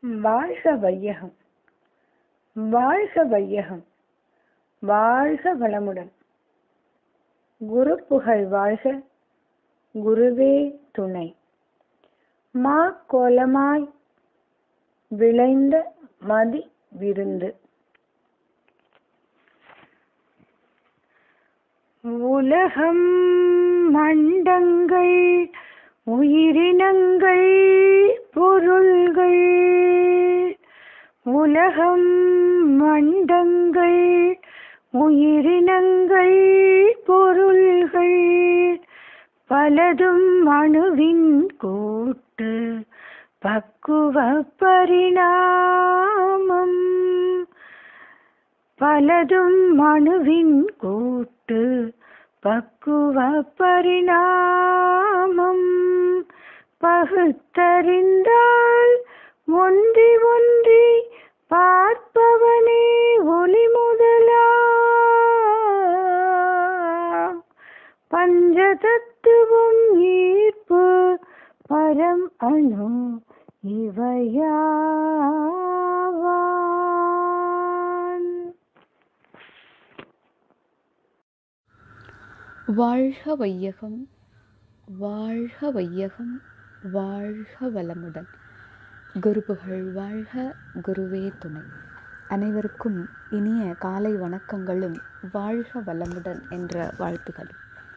வாழ்க வையகம் வாழ்க வையகம் வாழ்க வளமுடன் குரு புகழ் வாழ்க குருவே துணை மா கோலமாய் விளைந்த மதி விருந்து உலகம் மண்டங்கள் உயிரினங்கள் பொருள்கள் உலகம் மண்டங்கள் உயிரினங்கள் பொருள்கள் பலதும் அணுவின் கூட்டு பக்குவ பரிணாமம் பலதும் அணுவின் கூட்டு பக்குவ பரிணாமம் பகுத்தறிந்தால் ஒன்றி ஒன்றி பார்ப்பவனே ஒளி முதலா பஞ்சதத்துவம் ஈர்ப்பு பரம் அணு இவையாவான் வாழ்க வையகம் வாழ்க வையகம் வாழ்க வளமுடன் குருபுகழ் வாழ்க குருவே துணை அனைவருக்கும் இனிய காலை வணக்கங்களும் வாழ்க வளமுடன் என்ற வாழ்த்துகளும்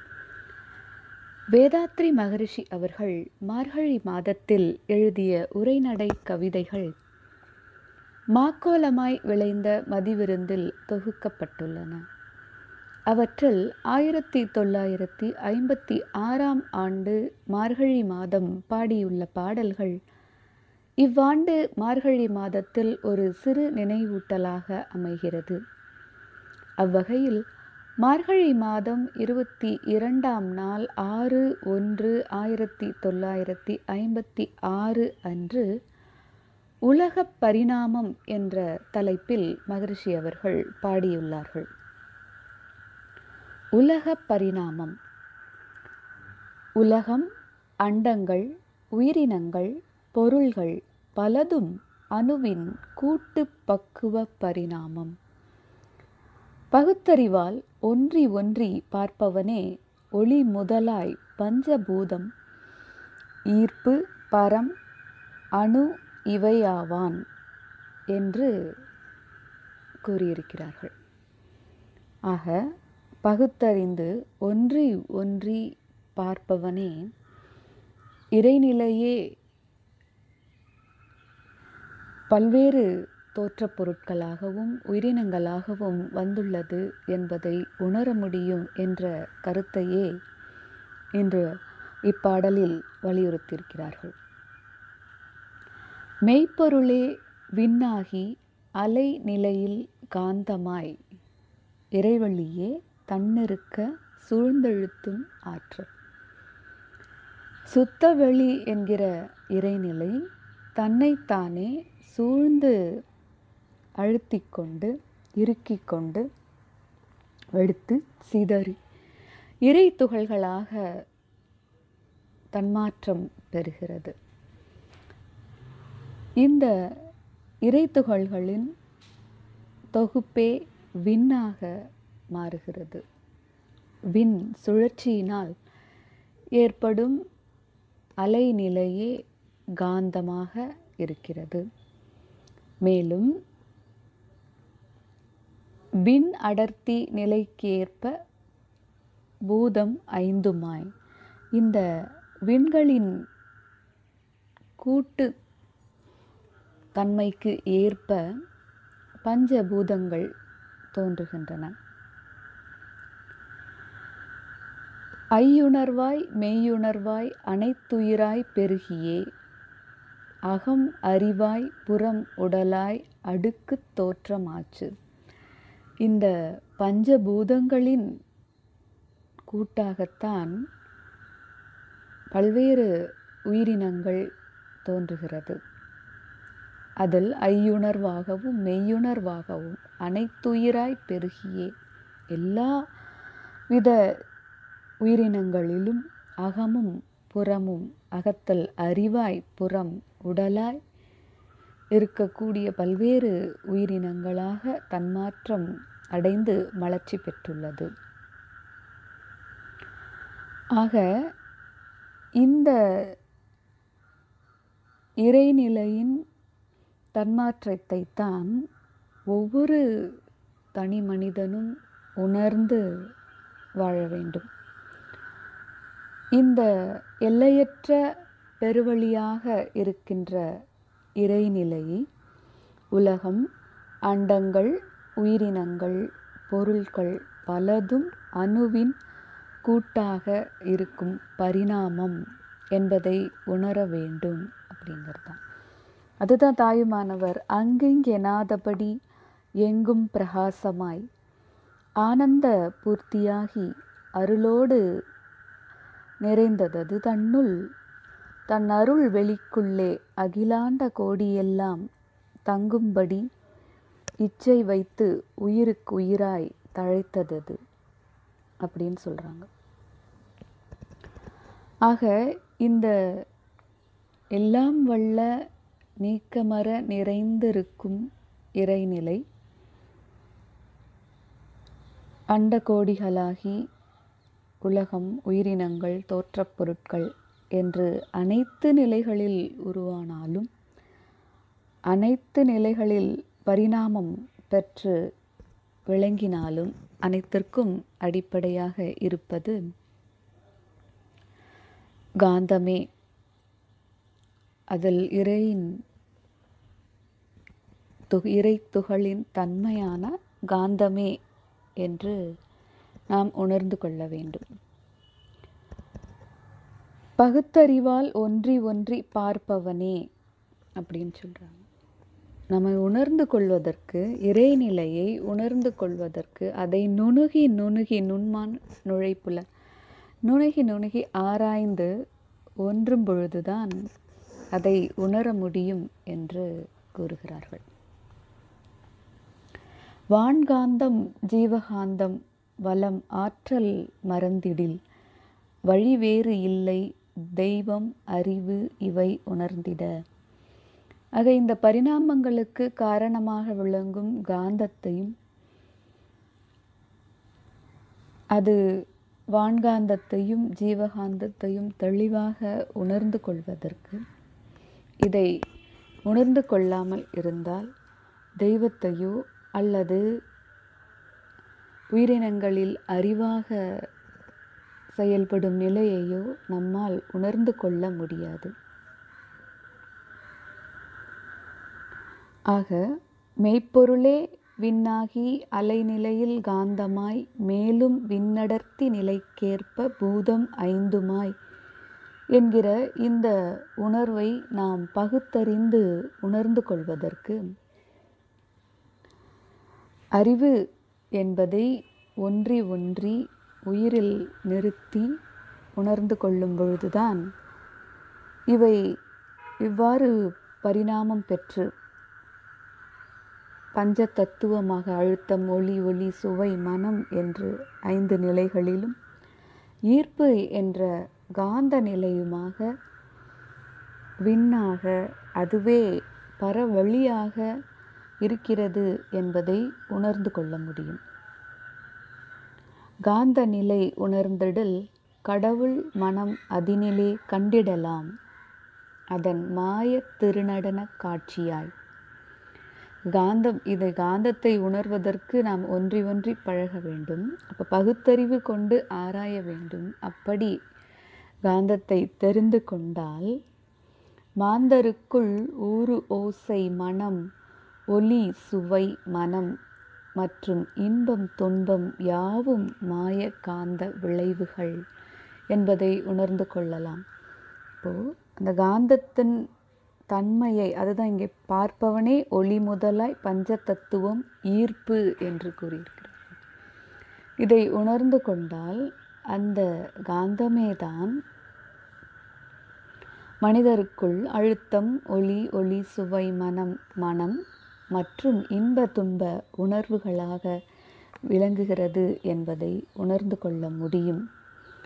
வேதாத்ரி மகரிஷி அவர்கள் மார்கழி மாதத்தில் எழுதிய உரைநடை கவிதைகள் மாக்கோலமாய் விளைந்த மதிவிருந்தில் தொகுக்கப்பட்டுள்ளன அவற்றில் ஆயிரத்தி தொள்ளாயிரத்தி ஐம்பத்தி ஆறாம் ஆண்டு மார்கழி மாதம் பாடியுள்ள பாடல்கள் இவ்வாண்டு மார்கழி மாதத்தில் ஒரு சிறு நினைவூட்டலாக அமைகிறது அவ்வகையில் மார்கழி மாதம் இருபத்தி இரண்டாம் நாள் ஆறு ஒன்று ஆயிரத்தி தொள்ளாயிரத்தி ஐம்பத்தி ஆறு அன்று உலகப் பரிணாமம் என்ற தலைப்பில் மகரிஷி அவர்கள் பாடியுள்ளார்கள் உலக பரிணாமம் உலகம் அண்டங்கள் உயிரினங்கள் பொருள்கள் பலதும் அணுவின் கூட்டு பக்குவ பரிணாமம் பகுத்தறிவால் ஒன்றி ஒன்றி பார்ப்பவனே ஒளி முதலாய் பஞ்சபூதம் ஈர்ப்பு பரம் அணு இவையாவான் என்று கூறியிருக்கிறார்கள் ஆக பகுத்தறிந்து ஒன்றி ஒன்றி பார்ப்பவனே இறைநிலையே பல்வேறு தோற்றப் பொருட்களாகவும் உயிரினங்களாகவும் வந்துள்ளது என்பதை உணர முடியும் என்ற கருத்தையே இன்று இப்பாடலில் வலியுறுத்தியிருக்கிறார்கள் மெய்ப்பொருளே விண்ணாகி அலை நிலையில் காந்தமாய் இறைவழியே தன்னிருக்க சூழ்ந்தெழுத்தும் ஆற்றல் சுத்தவெளி என்கிற இறைநிலை தன்னைத்தானே சூழ்ந்து அழுத்திக் கொண்டு இறுக்கிக் கொண்டு வெடித்து சிதறி இறை துகள்களாக தன்மாற்றம் பெறுகிறது இந்த இறை துகள்களின் தொகுப்பே விண்ணாக மாறுகிறது விண் சுழற்சியினால் ஏற்படும் அலைநிலையே காந்தமாக இருக்கிறது மேலும் விண் அடர்த்தி நிலைக்கேற்ப பூதம் ஐந்துமாய் இந்த விண்களின் கூட்டு தன்மைக்கு ஏற்ப பஞ்சபூதங்கள் தோன்றுகின்றன ஐயுணர்வாய் மெய்யுணர்வாய் அனைத்துயிராய் பெருகியே அகம் அறிவாய் புறம் உடலாய் அடுக்கு தோற்றமாச்சு இந்த பஞ்சபூதங்களின் கூட்டாகத்தான் பல்வேறு உயிரினங்கள் தோன்றுகிறது அதில் ஐயுணர்வாகவும் மெய்யுணர்வாகவும் அனைத்துயிராய் பெருகியே எல்லா வித உயிரினங்களிலும் அகமும் புறமும் அகத்தல் அறிவாய் புறம் உடலாய் இருக்கக்கூடிய பல்வேறு உயிரினங்களாக தன்மாற்றம் அடைந்து மலர்ச்சி பெற்றுள்ளது ஆக இந்த இறைநிலையின் தன்மாற்றத்தை தான் ஒவ்வொரு தனி மனிதனும் உணர்ந்து வாழ வேண்டும் இந்த எல்லையற்ற பெருவழியாக இருக்கின்ற இறைநிலையை உலகம் அண்டங்கள் உயிரினங்கள் பொருள்கள் பலதும் அணுவின் கூட்டாக இருக்கும் பரிணாமம் என்பதை உணர வேண்டும் அப்படிங்கிறது தான் அதுதான் தாயுமானவர் அங்கிங்கெனாதபடி எங்கும் பிரகாசமாய் ஆனந்த பூர்த்தியாகி அருளோடு நிறைந்ததது தன்னுள் தன் அருள் வெளிக்குள்ளே அகிலாண்ட கோடியெல்லாம் தங்கும்படி இச்சை வைத்து உயிருக்கு உயிராய் தழைத்ததது அப்படின்னு சொல்கிறாங்க ஆக இந்த எல்லாம் வல்ல நீக்கமர நிறைந்திருக்கும் இறைநிலை அண்டகோடிகளாகி உலகம் உயிரினங்கள் தோற்றப் பொருட்கள் என்று அனைத்து நிலைகளில் உருவானாலும் அனைத்து நிலைகளில் பரிணாமம் பெற்று விளங்கினாலும் அனைத்திற்கும் அடிப்படையாக இருப்பது காந்தமே அதில் இறையின் து இறை துகளின் தன்மையான காந்தமே என்று நாம் உணர்ந்து கொள்ள வேண்டும் பகுத்தறிவால் ஒன்றி ஒன்றி பார்ப்பவனே அப்படின்னு சொல்கிறாங்க நம்ம உணர்ந்து கொள்வதற்கு இறைநிலையை உணர்ந்து கொள்வதற்கு அதை நுணுகி நுணுகி நுண்மான் நுழைப்புல நுணுகி நுணுகி ஆராய்ந்து ஒன்றும் பொழுதுதான் அதை உணர முடியும் என்று கூறுகிறார்கள் வான்காந்தம் ஜீவகாந்தம் வலம் ஆற்றல் மறந்திடில் வழி வேறு இல்லை தெய்வம் அறிவு இவை உணர்ந்திட ஆக இந்த பரிணாமங்களுக்கு காரணமாக விளங்கும் காந்தத்தையும் அது வான்காந்தத்தையும் ஜீவகாந்தத்தையும் தெளிவாக உணர்ந்து கொள்வதற்கு இதை உணர்ந்து கொள்ளாமல் இருந்தால் தெய்வத்தையோ அல்லது உயிரினங்களில் அறிவாக செயல்படும் நிலையையோ நம்மால் உணர்ந்து கொள்ள முடியாது ஆக மெய்ப்பொருளே விண்ணாகி அலைநிலையில் காந்தமாய் மேலும் விண்ணடர்த்தி நிலைக்கேற்ப பூதம் ஐந்துமாய் என்கிற இந்த உணர்வை நாம் பகுத்தறிந்து உணர்ந்து கொள்வதற்கு அறிவு என்பதை ஒன்றி ஒன்றி உயிரில் நிறுத்தி உணர்ந்து கொள்ளும் பொழுதுதான் இவை இவ்வாறு பரிணாமம் பெற்று பஞ்ச தத்துவமாக அழுத்தம் ஒளி ஒளி சுவை மனம் என்று ஐந்து நிலைகளிலும் ஈர்ப்பு என்ற காந்த நிலையுமாக விண்ணாக அதுவே பரவழியாக இருக்கிறது என்பதை உணர்ந்து கொள்ள முடியும் காந்த நிலை உணர்ந்திடல் கடவுள் மனம் அதினிலே கண்டிடலாம் அதன் மாய திருநடன காட்சியாய் காந்தம் இதை காந்தத்தை உணர்வதற்கு நாம் ஒன்றி ஒன்றி பழக வேண்டும் அப்போ பகுத்தறிவு கொண்டு ஆராய வேண்டும் அப்படி காந்தத்தை தெரிந்து கொண்டால் மாந்தருக்குள் ஊறு ஓசை மனம் ஒலி சுவை மனம் மற்றும் இன்பம் துன்பம் யாவும் மாய காந்த விளைவுகள் என்பதை உணர்ந்து கொள்ளலாம் இப்போது அந்த காந்தத்தின் தன்மையை அதுதான் இங்கே பார்ப்பவனே ஒளி முதலாய் பஞ்ச தத்துவம் ஈர்ப்பு என்று கூறியிருக்கிறார் இதை உணர்ந்து கொண்டால் அந்த காந்தமே தான் மனிதருக்குள் அழுத்தம் ஒளி ஒளி சுவை மனம் மனம் மற்றும் இன்ப துன்ப உணர்வுகளாக விளங்குகிறது என்பதை உணர்ந்து கொள்ள முடியும்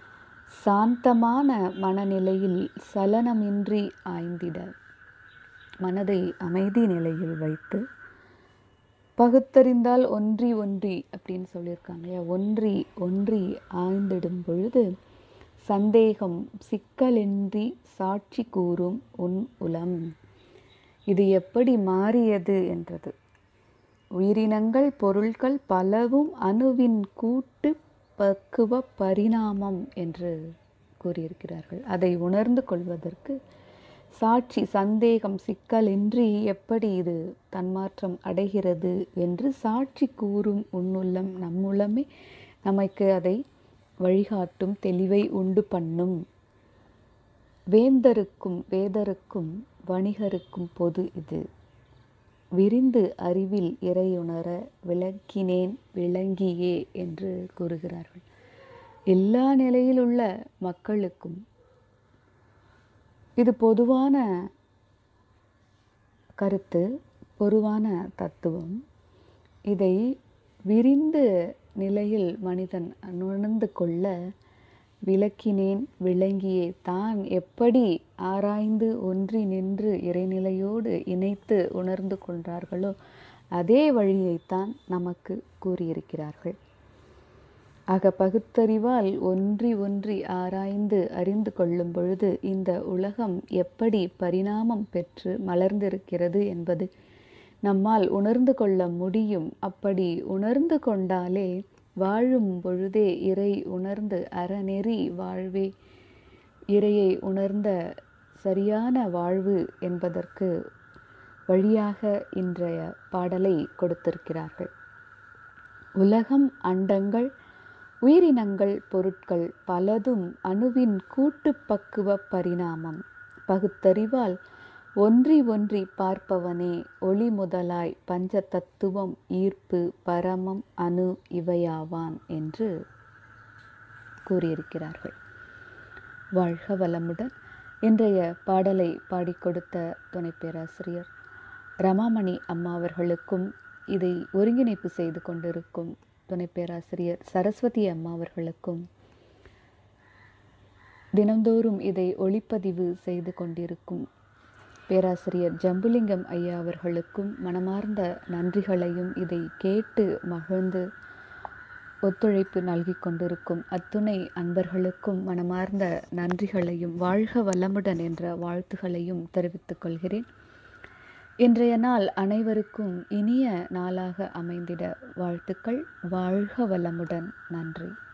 சாந்தமான மனநிலையில் சலனமின்றி ஆய்ந்திட மனதை அமைதி நிலையில் வைத்து பகுத்தறிந்தால் ஒன்றி ஒன்றி அப்படின்னு சொல்லியிருக்காங்க இல்லையா ஒன்றி ஒன்றி ஆய்ந்திடும் பொழுது சந்தேகம் சிக்கலின்றி சாட்சி கூறும் உன் உலம் இது எப்படி மாறியது என்றது உயிரினங்கள் பொருட்கள் பலவும் அணுவின் கூட்டு பக்குவ பரிணாமம் என்று கூறியிருக்கிறார்கள் அதை உணர்ந்து கொள்வதற்கு சாட்சி சந்தேகம் சிக்கலின்றி எப்படி இது தன்மாற்றம் அடைகிறது என்று சாட்சி கூறும் உன்னுள்ளம் நம்முள்ளமே நமக்கு அதை வழிகாட்டும் தெளிவை உண்டு பண்ணும் வேந்தருக்கும் வேதருக்கும் வணிகருக்கும் பொது இது விரிந்து அறிவில் இறையுணர விளக்கினேன் விளங்கியே என்று கூறுகிறார்கள் எல்லா நிலையில் உள்ள மக்களுக்கும் இது பொதுவான கருத்து பொதுவான தத்துவம் இதை விரிந்து நிலையில் மனிதன் உணர்ந்து கொள்ள விளக்கினேன் விளங்கியே தான் எப்படி ஆராய்ந்து ஒன்றி நின்று இறைநிலையோடு இணைத்து உணர்ந்து கொண்டார்களோ அதே வழியைத்தான் நமக்கு கூறியிருக்கிறார்கள் ஆக பகுத்தறிவால் ஒன்றி ஒன்றி ஆராய்ந்து அறிந்து கொள்ளும் பொழுது இந்த உலகம் எப்படி பரிணாமம் பெற்று மலர்ந்திருக்கிறது என்பது நம்மால் உணர்ந்து கொள்ள முடியும் அப்படி உணர்ந்து கொண்டாலே வாழும் பொழுதே இறை உணர்ந்து அறநெறி வாழ்வே இறையை உணர்ந்த சரியான வாழ்வு என்பதற்கு வழியாக இன்றைய பாடலை கொடுத்திருக்கிறார்கள் உலகம் அண்டங்கள் உயிரினங்கள் பொருட்கள் பலதும் அணுவின் கூட்டு பக்குவ பரிணாமம் பகுத்தறிவால் ஒன்றி ஒன்றி பார்ப்பவனே ஒளி முதலாய் பஞ்ச தத்துவம் ஈர்ப்பு பரமம் அணு இவையாவான் என்று கூறியிருக்கிறார்கள் வாழ்க வளமுடன் இன்றைய பாடலை பாடிக் கொடுத்த துணை பேராசிரியர் ரமாமணி அம்மா அவர்களுக்கும் இதை ஒருங்கிணைப்பு செய்து கொண்டிருக்கும் துணை பேராசிரியர் சரஸ்வதி அம்மா அவர்களுக்கும் தினந்தோறும் இதை ஒளிப்பதிவு செய்து கொண்டிருக்கும் பேராசிரியர் ஜம்புலிங்கம் ஐயா அவர்களுக்கும் மனமார்ந்த நன்றிகளையும் இதை கேட்டு மகிழ்ந்து ஒத்துழைப்பு நல்கி கொண்டிருக்கும் அத்துணை அன்பர்களுக்கும் மனமார்ந்த நன்றிகளையும் வாழ்க வளமுடன் என்ற வாழ்த்துகளையும் தெரிவித்துக் கொள்கிறேன் இன்றைய நாள் அனைவருக்கும் இனிய நாளாக அமைந்திட வாழ்த்துக்கள் வாழ்க வளமுடன் நன்றி